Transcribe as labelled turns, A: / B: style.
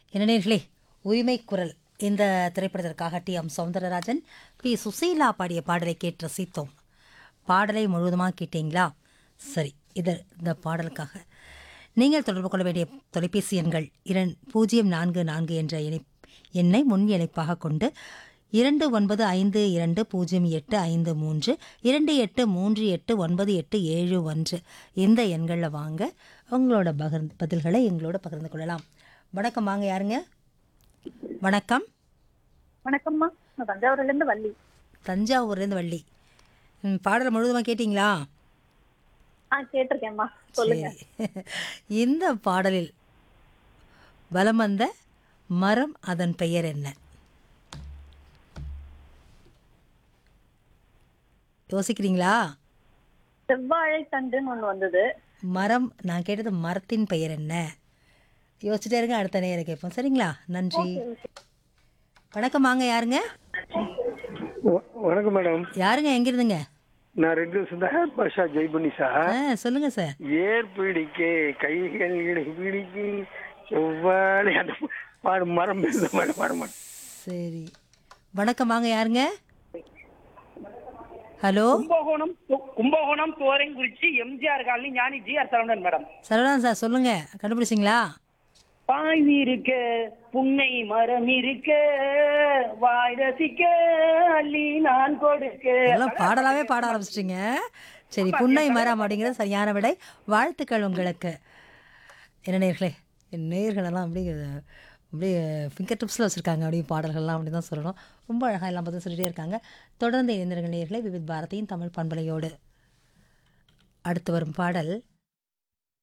A: என்ன நேர்களே உரிமை குரல் இந்த திரைப்படத்திற்காக T M Soundararajan P Susheela பாடிய பாடலை கேட்டு ரசித்தோம் பாடலை முழுவதுமாக கேட்டீங்களா சரி இது இந்த பாடலுக்காக நீங்கள் தொடர்பு கொள்ள வேண்டிய தொலைபேசி எண்கள் இரண் பூஜ்ஜியம் நான்கு நான்கு என்ற இணை எண்ணை முன் இணைப்பாக கொண்டு இரண்டு ஒன்பது ஐந்து இரண்டு பூஜ்ஜியம் எட்டு ஐந்து மூன்று இரண்டு எட்டு மூன்று எட்டு ஒன்பது எட்டு ஏழு ஒன்று இந்த எண்களில் வாங்க உங்களோட பகிர் பதில்களை எங்களோட பகிர்ந்து கொள்ளலாம் வணக்கம் வாங்க யாருங்க வணக்கம்
B: வணக்கம்மா நான் தஞ்சாவூர்ல இருந்து வள்ளி
A: தஞ்சாவூர்லேருந்து வள்ளி ம், பாடலை முழுவதுமாக கேட்டிங்களா
B: ஆ கேட்டிருக்கேன்மா சொல்லுங்க
A: சரி இந்த பாடலில் வலம் வந்த மரம் அதன் பெயர் என்ன யோசிக்கிறீங்களா
B: செவ்வாழை தண்டுன்னு ஒண்ணு வந்தது
A: மரம் நான் கேட்டது மரத்தின் பெயர் என்ன யோசிச்சுட்டே இருங்க அடுத்த நேரம் கேட்போம் சரிங்களா நன்றி வணக்கம் வாங்க யாருங்க
C: வ- வணக்கம் மேடம்
A: யாருங்க எங்கிருந்துங்க
C: நான் ரெண்டு வருஷம் தான் ஹேர் பாஷா ஜெய்புனி
A: ஆ
C: சார்
A: சொல்லுங்க சார்
C: ஏர் பிடிக்க கைகள் இடை பிடிக்க செவ்வாழை அந்த பாடு மரம் பேச மேடம் பாட மாட்டேன்
A: சரி வணக்கம் வாங்க யாருங்க ஹலோ
D: கும்பகோணம் கு- Kumbakonam Thoraikurichi MGR colony Gnani GR Saravanan madam
A: Saravanan sir சொல்லுங்க கண்டுபிடிச்சிங்களா
D: பாய்வு இருக்க புன்னை மரம் இருக்க வாய் ரசிக்க அள்ளி நான் கொடுக்க
A: எல்லாம் பாடலாவே பாட ஆரம்பிச்சிட்டிங்க சரி புன்னை மரம் அப்படிங்கிறது சரியான விடை வாழ்த்துக்கள் உங்களுக்கு என்ன நேர்களே என் நேர்களெல்லாம் அப்படியே அப்படியே ஃபிங்கர் டிப்ஸில் வச்சுருக்காங்க அப்படியே பாடல்கள்லாம் அப்படி தான் சொல்லணும் ரொம்ப அழகாக எல்லாம் பார்த்து சொல்லிட்டே இருக்காங்க தொடர்ந்து இணைந்திருங்கள் நேர்களே விவித் பாரதியின் தமிழ் பண்பலையோடு அடுத்து வரும் பாடல்